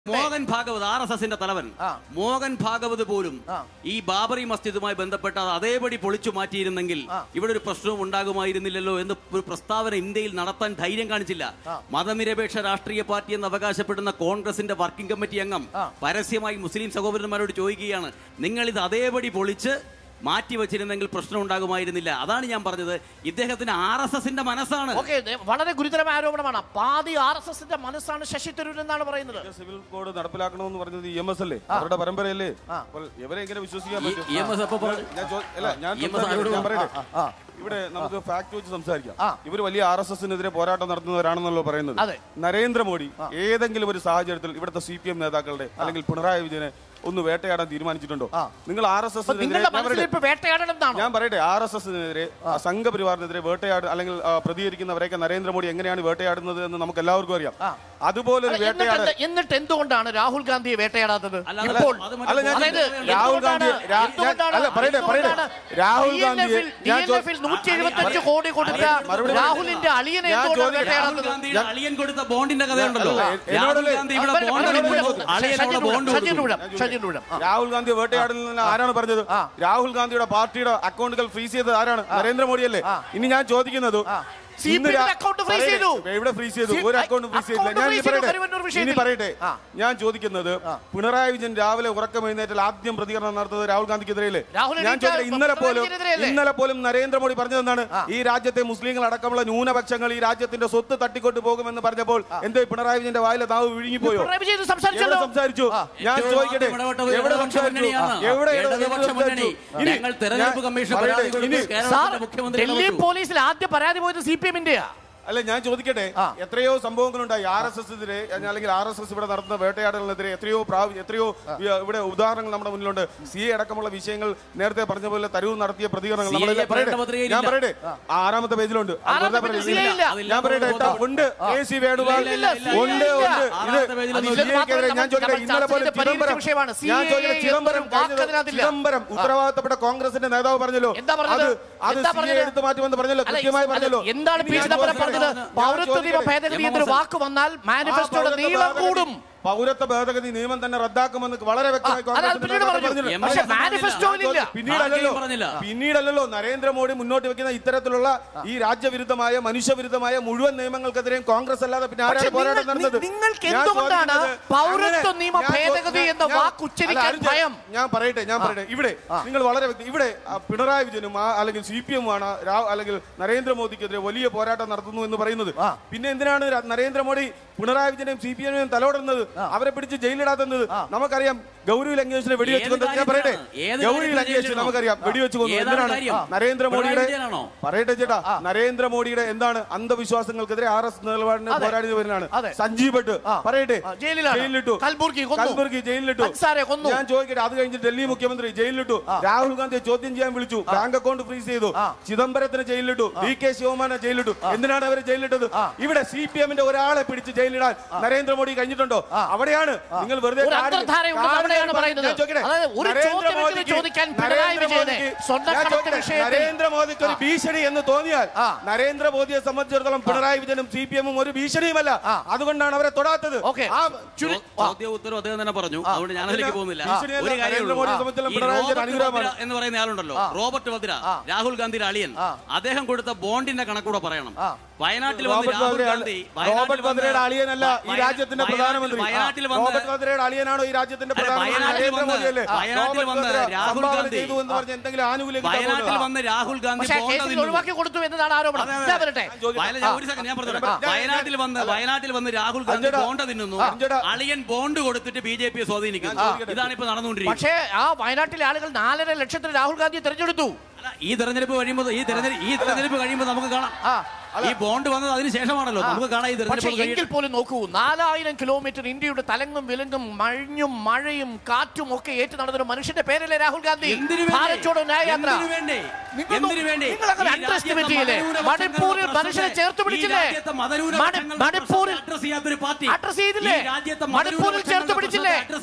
Mohan Bhagwat R S എസിന്റെ തലവൻ ആ. മോഹൻ ഭാഗവത് പോലും ആ. ഈ ബാബറി മസ്ജിദുമായി ബന്ധപ്പെട്ട അത് അതേപടി പൊളിച്ചു മാറ്റിയിരുന്നെങ്കിൽ ആ. ഇവിടെ ഒരു പ്രശ്നവും ഉണ്ടാകുമായിരുന്നില്ലല്ലോ എന്ന് ഒരു പ്രസ്താവന ഇന്ത്യയിൽ നടത്താൻ ധൈര്യം കാണിച്ചില്ല ആ. മതനിരപേക്ഷ രാഷ്ട്രീയ പാർട്ടി എന്ന് അവകാശപ്പെടുന്ന കോൺഗ്രസിന്റെ വർക്കിംഗ് കമ്മിറ്റി അംഗം ആ. പരസ്യമായി മുസ്ലിം സഹോദരന്മാരോട് ചോദിക്കുകയാണ് നിങ്ങൾ ഇത് അതേപടി പൊളിച്ച് മാറ്റി വെച്ചിരുന്നെങ്കിൽ പ്രശ്നം ഉണ്ടാകുമായിരുന്നില്ല അതാണ് ഞാൻ പറഞ്ഞത് ഇദ്ദേഹത്തിന് ആർ എസ് എസിന്റെ മനസ്സാണ് ഓക്കെ വളരെ ഗുരുതരമായ ആരോപണമാണ് പാതി ആർ എസ് എസിന്റെ മനസ്സാണ് ശശി തരൂർ എന്നാണ് പറയുന്നത് സിവിൽ കോഡ് നടപ്പിലാക്കണമെന്ന് പറഞ്ഞത് ഇ എം എസ് അല്ലേ അവരുടെ പരമ്പരയല്ലേ ആ. അപ്പോൾ ഇവരെ എങ്ങനെ വിശ്വസിക്കാൻ ഈ- പറ്റും ഇ എം എസ് എപ്പോ പറഞ്ഞു? ഞാൻ ചോ- അല്ല ഞാൻ ഇ എം എസ് സംസാരിക്കട്ടെ, ആരോട് ഞാൻ പറയട്ടെ ആ, ഇവിടെ നമുക്ക് ഫാക്ട് വെച്ച് സംസാരിക്കാം ആ. ഇവർ വലിയ ആർ എസ് എസിനെതിരെ പോരാട്ടം നടത്തുന്നവരാണെന്നല്ലോ പറയുന്നത് അതെ. നരേന്ദ്രമോദി ഏതെങ്കിലും ഒരു സാഹചര്യത്തിൽ ഇവിടുത്തെ സി പി എം നേതാക്കളുടെ അല്ലെങ്കിൽ പിണറായി വിജയനെ ഒന്ന് വേട്ടയാടാൻ തീരുമാനിച്ചിട്ടുണ്ടോ ആ. നിങ്ങൾ ആർ എസ് അപ്പൊ നിങ്ങളുടെ മനസ്സിൽ എസിനെതിരെ ഇപ്പൊ വേട്ടയാടണം എന്നാണോ ഞാൻ പറയട്ടെ ആർ എസ് എസിനെതിരെ സംഘപരിവാറിനെതിരെ വേട്ടയാട് അല്ലെങ്കിൽ ആ, പ്രതികരിക്കുന്നവരെയൊക്കെ നരേന്ദ്രമോദി എങ്ങനെയാണ് വേട്ടയാടുന്നത് എന്ന് നമുക്ക് എല്ലാവർക്കും അറിയാം ആ. അതുപോലെ ഒരു അല്ല, എന്നിട്ട് വേട്ടയാടൽ എന്ത്- എന്നിട്ട് എന്തുകൊണ്ടാണ് രാഹുൽ ഗാന്ധിയെ വേട്ടയാടാത്തത് അല്ല, അത് ഇപ്പോൾ അത് മറ്റേ അല്ല ഞാൻ അതായത് രാഹുൽ ഗാന്ധി എന്തുകൊണ്ടാണ്- രാ- ഞാൻ- എന്തുകൊണ്ടാണ് അല്ല പറയട്ടെ പറയട്ടെ എന്തുകൊണ്ടാണ് രാഹുൽ DNF ഗാന്ധിയെ ൽ ഞാൻ ചോ- DNF ൽ 175 അല്ല, കോടി കൊടുത്ത മറുപടി രാഹുലിന്റെ അളിയനെ ഞാൻ എന്തുകൊണ്ടാണ് ചോദിക്കട്ടെ. രാഹുൽ വേട്ടയാടാത്തത് ഗാന്ധിയുടെ അളിയൻ കൊടുത്ത ബോണ്ടിന്റെ കഥയുണ്ടല്ലോ അല്ല, രാഹുൽ എന്നോടല്ലേ- ഗാന്ധി ഇവിടെ വരും, ബോണ്ട് വരും, കൊടുക്കുന്നു. വരും. അളിയൻ അവിടെ ഷജീർ ബോണ്ട് ഉഴം, ഷജീർ കൊടുക്കുന്നു. ഉഴം, ഷജീർ ഉഴം. ആ. രാഹുൽ ഗാന്ധി വേട്ടയാടുന്ന ആരാണ് പറഞ്ഞത് ആ. രാഹുൽ ഗാന്ധിയുടെ പാർട്ടിയുടെ അക്കൗണ്ടുകൾ ഫ്രീസ് ചെയ്തത് ആരാണ് നരേന്ദ്രമോദിയല്ലേ ആ. ഇനി ഞാൻ ചോദിക്കുന്നത് ആ. ഇന്ന് CPM രാ- ന്റെ account freeze പറയട്ടെ, ചെയ്തു. എവിടെ ഫ്രീസ് ചെയ്തു സി- ഒരു അക്കൗണ്ട് ഫ്രീസ് ചെയ്തില്ല account ഞാൻ freeze ഇനി ചെയ്തു പറയട്ടെ കരുവന്നൂർ ഇനി വിഷയത്തിൽ. പറയട്ടെ ആ. ഞാൻ ചോദിക്കുന്നത് പിണറായി വിജയൻ രാവിലെ ഉറക്കം എഴുന്നേറ്റാൽ ആദ്യം പ്രതികരണം നടത്തുന്നത് രാഹുൽ ഗാന്ധിക്കെതിരെയല്ലേ രാഹുൽ ഞാൻ എണീറ്റാൽ ചോദിക്കട്ടെ ഇന്നലെ പോലും പിണറായിക്കെതിരെയല്ലേ? ഇന്നലെ പോലും നരേന്ദ്രമോദി പറഞ്ഞതെന്താണ് ആ. ഈ രാജ്യത്തെ മുസ്ലിങ്ങൾ അടക്കമുള്ള ന്യൂനപക്ഷങ്ങൾ ഈ രാജ്യത്തിന്റെ സ്വത്ത് തട്ടിക്കൊണ്ടു പോകുമെന്ന് പറഞ്ഞപ്പോൾ എന്തേ പിണറായി വിജയന്റെ വായിലെ നാവ് വിഴുങ്ങിപ്പോയോ പിണറായി വിജയൻ എവിടെ സംസാരിച്ചല്ലോ സംസാരിച്ചു ആ. ഞാൻ ഏറ്റവും ചോദിക്കട്ടെ ആദ്യം ഇടപെട്ടത് എവിടെ ഇടതുപക്ഷ സംസാരിച്ചു മുന്നണിയാണ്. എവിടെ എവിടെ ഇടതുപക്ഷ സംസാരിച്ചു? മുന്നണി. ഇനി ഞങ്ങൾ തെരഞ്ഞെടുപ്പ് ഞാൻ കമ്മീഷൻ പറയട്ടെ, പരാതി കൊടുത്തു. ഇനി കേരളത്തിന്റെ സാർ മുഖ്യമന്ത്രി ഡൽഹി ഇടപെട്ടു. പോലീസിൽ ആദ്യ പരാതി പോയത് സി പി എമ്മിന്റെയാ അല്ല ഞാൻ ചോദിക്കട്ടെ ആ. എത്രയോ സംഭവങ്ങളുണ്ടായി ആർ എസ് എസിനെതിരെ അല്ലെങ്കിൽ ആർ എസ് എസ് ഇവിടെ നടത്തുന്ന വേട്ടയാടലിനെതിരെ എത്രയോ പ്രാവ- എത്രയോ വി- ഇവിടെ ഉദാഹരണങ്ങൾ നമ്മുടെ മുന്നിലുണ്ട് സി എ അടക്കമുള്ള വിഷയങ്ങൾ നേരത്തെ പറഞ്ഞ പോലെ തരൂർ നടത്തിയ പ്രതികരണങ്ങൾ CA നമ്മളെല്ലാം പറയട്ടെ പത്രപത്രികയിലില്ല. ഞാൻ പറയട്ടെ ആ ആറാമത്തെ പേജിലുണ്ട് അത് ആറാമത്തെ വെറുതെ പേജിൽ പറയരുത്. CA ഇല്ല. അതില്ല. ഞാൻ പറയട്ടെ ബോധം. എട്ടാ, ഉണ്ട് കെ സി വേണുഗോപാൽ ഇല്ല, ഇല്ല, ഇല്ല, ഉണ്ട് ഇല്ല. ഉണ്ട് ആറാമത്തെ ഇത് പേജിൽ അത് ഒന്നും CA ക്കെതിരെ ഞാൻ ചോദിക്കട്ടെ നമ്മൾ ഇന്നലെ പോലെ ചർച്ച ചെയ്ത ചിദംബരം വിഷയമാണ്. ഞാൻ CA ചോദിക്കട്ടെ ചിദംബരം എന്നൊരു വാക്ക് കഴിഞ്ഞ- അതിനകത്തില്ല. ചിദംബരം ഉത്തരവാദിത്തപ്പെട്ട കോൺഗ്രസിന്റെ നേതാവ് പറഞ്ഞല്ലോ എന്താ പറഞ്ഞത്? അത് അത് എന്താ സി എ പറഞ്ഞത്? എടുത്തു മാറ്റുമെന്ന് പറഞ്ഞല്ലോ അല്ല, കൃത്യമായി അല്ല, പറഞ്ഞല്ലോ എന്താണ് പി ഞാൻ ചിദംബരം ചോദിക്കട്ടെ, പറഞ്ഞത് ഞാൻ പൗരത്വ നിയമ ചോദിക്കട്ടെ. ഭേദഗതി എന്നൊരു വാക്ക് വന്നാൽ മാനിഫെസ്റ്റോയുടെ ആ പൗരത്വ നീളം ഭേദഗതി- കൂടും പൗരത്വ ഭേദഗതി നിയമം തന്നെ റദ്ദാക്കുമെന്ന് വളരെ വ്യക്തമായി ആ, കോൺഗ്രസ് അത് പിന്നീട് പറഞ്ഞു. പറഞ്ഞില്ല. എം. പക്ഷേ എസ്. മാനിഫെസ്റ്റോയിലില്ല പിന്നീടല്ലല്ലോ ആർക്കെയും പറഞ്ഞില്ല. പിന്നീടല്ലല്ലോ നരേന്ദ്രമോദി മുന്നോട്ട് വെക്കുന്ന ഇത്തരത്തിലുള്ള ഈ രാജ്യവിരുദ്ധമായ മനുഷ്യവിരുദ്ധമായ മുഴുവൻ നിയമങ്ങൾക്കെതിരെയും കോൺഗ്രസ് അല്ലാതെ പിന്നെ പക്ഷേ ആരാണ് പോരാട്ടം നിങ്ങൾ- നടന്നത് നിങ്ങൾക്ക് ഞാൻ എന്തുകൊണ്ടാണ് ചോദിക്കുന്നത് പൗരത്വ അങ്ങനെ- നിയമ ഞാൻ ചോ- ഭേദഗതി എന്ന ഞാൻ- വാക്ക് ഉച്ചരിക്കാൻ അല്ല, അരുൺ ഭയം? ഞാൻ പറയട്ടെ ഞാൻ പറയട്ടെ ഇവിടെ നിങ്ങൾ വളരെ വ്യക്തി ഇവിടെ ആ, പിണറായി വിജയനും ആ, അല്ലെങ്കിൽ സി പി എമ്മുമാണ് അല്ലെങ്കിൽ നരേന്ദ്രമോദിക്കെതിരെ വലിയ പോരാട്ടം നടത്തുന്നു എന്ന് പറയുന്നത് ആ. പിന്നെ എന്തിനാണ് ര- നരേന്ദ്രമോദി പിണറായി വിജയനെയും സി പി എമ്മിനെയും തലോടുന്നത് അവരെ പിടിച്ച് ജയിലിടാത്തുന്നത് നമുക്കറിയാം ഗൗരി ലങ്കേഷിനെ വെടിവെച്ച് ഏത് കൊന്നത് ഞാൻ പറയട്ടെ കാര്യത്തിലാണ്? ഏത് ഗൗരി കാര്യത്തിലാണ് ലങ്കേഷ് ജയിലിടണം? നമുക്കറിയാം വെടിവെച്ച് കൊന്നു ഏതാണ് എന്തിനാണ് കാര്യം? നരേന്ദ്രമോദിയുടെ പിണറായി വിജയനാണോ? പറയട്ടെ ചേട്ടാ നരേന്ദ്രമോദിയുടെ എന്താണ് അന്ധവിശ്വാസങ്ങൾക്കെതിരെ ആർ എസ് നിലപാടിന് അതെ. പോരാടിയവരാണ് അതെ. സഞ്ജീവ് ഭട്ട് ആ. പറയട്ടെ ആ, ജയിലിലാണ്. ജയിലിലിട്ടു കൽബുർഗി കൊന്നു. കൽബുർഗി ജയിലിലിട്ടു അൻസാരെ കൊന്നു. ഞാൻ ചോദിക്കട്ടെ അത് കഴിഞ്ഞ് ഡൽഹി മുഖ്യമന്ത്രി ജയിലിലിട്ടു രാഹുൽ ഗാന്ധിയെ ചോദ്യം ചെയ്യാൻ വിളിച്ചു ബാങ്ക് അക്കൗണ്ട് ഫ്രീസ് ചെയ്തു ആ. ചിദംബരത്തിന് ജയിലിലിട്ടു ഡി കെ ശിവമാനെ ജയിലിലിട്ടു എന്തിനാണ് അവരെ ജയിലിലിട്ടത് ആ. ഇവിടെ സി പി എമ്മിന്റെ ഒരാളെ പിടിച്ച് ജയിലിടാൻ നരേന്ദ്രമോദി കഴിഞ്ഞിട്ടുണ്ടോ അവിടെയാണ് നിങ്ങൾ വെറുതെ ഒരു കാടി- അന്തർധാരയുണ്ടെന്ന് കാടി അവിടെയാണ് ഞാൻ പറയുന്നത്. ചോദിക്കട്ടെ, അതായത് ഒരു ചോദ്യമെങ്കിലും നരേന്ദ്രമോദിക്ക് ചോദിക്കാൻ പിണറായി വിജയനെ നരേന്ദ്രമോദിക്ക് സ്വർണ്ണക്കടത്ത് ഞാൻ ചോദിക്കട്ടെ, വിഷയത്തിൽ- നരേന്ദ്രമോദിക്ക് ഒരു ഭീഷണി എന്ന് തോന്നിയാൽ ആ. നരേന്ദ്രമോദിയെ സംബന്ധിച്ചിടത്തോളം പിണറായി വിജയനും സി പി എമ്മും ഒരു ഭീഷണിയുമല്ല ആ. അതുകൊണ്ടാണ് അവരെ തൊടാത്തത് ഓക്കെ. ആ ചുരു- ചോ- ചോദ്യം ഉത്തരവ് അദ്ദേഹം തന്നെ പറഞ്ഞു അതുകൊണ്ട് ഞാൻ അതിലേക്ക് പോകുന്നില്ല ഭീഷണിയല്ല, ഒരു കാര്യമുള്ളൂ നരേന്ദ്രമോദിയെ സംബന്ധിച്ചിടത്തോളം ഈ പിണറായി വിജയൻ റോബർട്ട് അനുഗ്രഹമാണ്. വദ്ര എന്ന് പറയുന്ന ആളുണ്ടല്ലോ റോബർട്ട് വദ്ര ആ. രാഹുൽ ഗാന്ധിയുടെ അളിയൻ ആ. അദ്ദേഹം കൊടുത്ത ബോണ്ടിന്റെ കണക്കൂടെ പറയണം ആ. വയനാട്ടിൽ വന്ന് റോബർട്ട് രാഹുൽ വദ്ര ഗാന്ധി വയനാട്ടിൽ റോബർട്ട് വന്ന് വദ്രയുടെ അളിയനല്ല ഈ വയനാട്ടിൽ- രാജ്യത്തിന്റെ വയനാട്ടിൽ- പ്രധാനമന്ത്രി വയനാട്ടിൽ വന്ന് റോബർട്ട് വദ്രയുടെ അളിയനാണോ ഈ രാജ്യത്തിന്റെ അല്ല, പ്രധാനമന്ത്രി വയനാട്ടിൽ വന്ന് നരേന്ദ്രമോദിയല്ലേ വയനാട്ടിൽ റോബർട്ട് വന്ന് വദ്ര രാഹുൽ സംഭാവന ഗാന്ധി ചെയ്തു എന്ന് പറഞ്ഞ് എന്തെങ്കിലും ആനുകൂല്യം കിട്ടാൻ വയനാട്ടിൽ പോകുന്നതാ. വന്ന് രാഹുൽ ഗാന്ധി പക്ഷേ ബോണ്ട കേസിൽ തിന്നുന്നു. ഒഴിവാക്കി കൊടുത്തു എന്നതാണ് ആരോപണം അതെ, അതെ. ഞാൻ വരട്ടെ വയല- ഞാൻ ഒരു സെക്കൻഡ് ഞാൻ പറഞ്ഞു ആ. വയനാട്ടിൽ വന്ന് വയനാട്ടിൽ വന്ന് രാഹുൽ ഗാന്ധി അഞ്ചടാ. ബോണ്ട തിന്നുന്നു അഞ്ചടാ. അളിയൻ ബോണ്ട് കൊടുത്തിട്ട് ബി ജെ പിയെ സ്വാധീനിക്കുന്നു ഇതാണ് ഇപ്പൊ നടന്നുകൊണ്ടിരിക്കുന്നത് പക്ഷേ ആ വയനാട്ടിലെ ആളുകൾ നാലര ലക്ഷത്തിൽ രാഹുൽ ഗാന്ധിയെ തെരഞ്ഞെടുത്തു അല്ല, ഈ തെരഞ്ഞെടുപ്പ് കഴിയുമ്പോൾ ഈ തെരഞ്ഞെടുപ്പ് ഈ തെരഞ്ഞെടുപ്പ് കഴിയുമ്പോൾ നമുക്ക് കാണാം ആ ഈ ബോണ്ട് വന്നത് അതിന് ശേഷമാണല്ലോ നമുക്ക് കാണാം ഈ പക്ഷേ തെരഞ്ഞെടുപ്പ് എങ്കിൽ കഴിയട്ടെ. പോലും നോക്കൂ നാലായിരം കിലോമീറ്റർ ഇന്ത്യയുടെ തലങ്ങും വിലങ്ങും മഞ്ഞും മഴയും കാറ്റും ഒക്കെ ഏറ്റു നടന്നൊരു മനുഷ്യന്റെ പേരല്ലേ രാഹുൽ ഗാന്ധി എന്തിനു വേണ്ടി? ഭാരത് ചോടോ ന്യായ യാത്ര എന്തിനു വേണ്ടി? നിങ്ങൾ എന്തിനു വേണ്ടി? നിങ്ങൾ അങ്ങനെ ഈ underestimate രാജ്യത്തെ ചെയ്യില്ലേ? മതന്യൂനപക്ഷങ്ങളുടെ മണിപ്പൂരിൽ മനുഷ്യനെ പ്രശ്നത്തെ- ചേർത്ത് ഈ പിടിച്ചില്ലേ? രാജ്യത്തെ മണി- മതന്യൂനപക്ഷങ്ങളുടെ മണിപ്പൂരിൽ പ്രശ്നത്തെ address ചെയ്യാത്തൊരു പാർട്ടി address ചെയ്തില്ലേ? ഈ രാജ്യത്തെ മണിപ്പൂരിൽ ചേർത്ത് മതന്യൂനപക്ഷങ്ങളുടെ പിടിച്ചില്ലേ? പ്രശ്നത്തെ address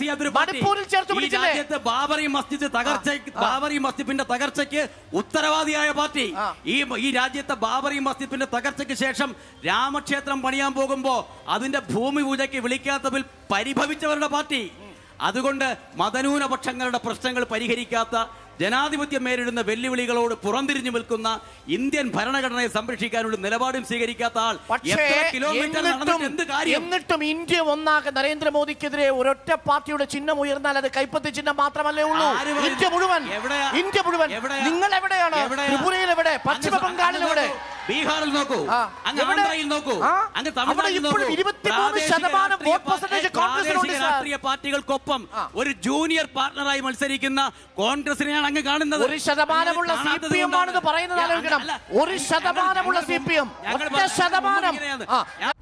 ചെയ്യാത്തൊരു പാർട്ടി മണിപ്പൂരിൽ ചേർത്ത് ഈ പിടിച്ചില്ലേ? രാജ്യത്ത് ബാബറി മസ്ജിദ് തകർച്ച ബാബറി മസ്ജിദിന്റെ തകർച്ചയ്ക്ക് ഉത്തരവാദിയായ പാർട്ടി ആ. ഈ ഈ രാജ്യത്തെ ബാബറി മസ്ജിദിന്റെ തകർച്ചയ്ക്ക് ശേഷം രാമക്ഷേത്രം പണിയാൻ പോകുമ്പോ അതിന്റെ ഭൂമി പൂജയ്ക്ക് വിളിക്കാത്തതിൽ പരിഭവിച്ചവരുടെ പാർട്ടി അതുകൊണ്ട് മതന്യൂനപക്ഷങ്ങളുടെ പ്രശ്നങ്ങൾ പരിഹരിക്കാത്ത ജനാധിപത്യം നേരിടുന്ന വെല്ലുവിളികളോട് പുറംതിരിഞ്ഞു നിൽക്കുന്ന ഇന്ത്യൻ ഭരണഘടനയെ സംരക്ഷിക്കാനുള്ള നിലപാടും സ്വീകരിക്കാത്ത ആൾ പക്ഷേ എത്ര കിലോമീറ്റർ നടന്നിട്ട് എന്നിട്ടും എന്ത് കാര്യം എന്നിട്ടും ഇന്ത്യ ഒന്നാകെ നരേന്ദ്രമോദിക്കെതിരെ ഒരൊറ്റ പാർട്ടിയുടെ ചിഹ്നം ഉയർന്നാൽ അത് കൈപ്പത്തി ചിഹ്നം മാത്രമല്ലേ ഉള്ളൂ ആര് പറയുന്നു? ഇന്ത്യ മുഴുവൻ എവിടെയാ? ഇന്ത്യ മുഴുവൻ എവിടെയാ? നിങ്ങൾ എവിടെയാണ് എവിടെയാ? ത്രിപുരയിൽ എവിടെ പശ്ചിമ അങ്ങ് ബംഗാളിൽ അങ്ങ് എവിടെ നോക്കൂ. ബീഹാറിൽ നോക്കൂ ആ, അങ്ങ് എവിടെ? ആന്ധ്രയിൽ നോക്കൂ ആ, അങ്ങ് അവിടെ തമിഴ്നാട്ടിൽ ഇപ്പോഴും നോക്കൂ 23% പ്രാദേശിക ശതമാനം രാഷ്ട്രീയ vote percentage പാർട്ടി- കോൺഗ്രസിനുണ്ട് പ്രാദേശിക സാർ. രാഷ്ട്രീയ പാർട്ടികൾക്കൊപ്പം ആ. ഒരു ജൂനിയർ പാർട്ണറായി മത്സരിക്കുന്ന കോൺഗ്രസിനെയാണ് അങ്ങ് കാണുന്നത് ഒരു ശതമാനമുള്ള സി കാണാത്തത് പി എം കൊണ്ടാണ്. ആണെന്ന് പറയുന്നത് ഞാൻ- ആലോചിക്കണം അല്ല, ഒരു ശതമാനമുള്ള ഞങ്ങൾ സി പി എം ഞങ്ങൾ ഒറ്റ പറഞ്ഞത് ശതമാനം ഇങ്ങനെയാണ്. ആ ഞാൻ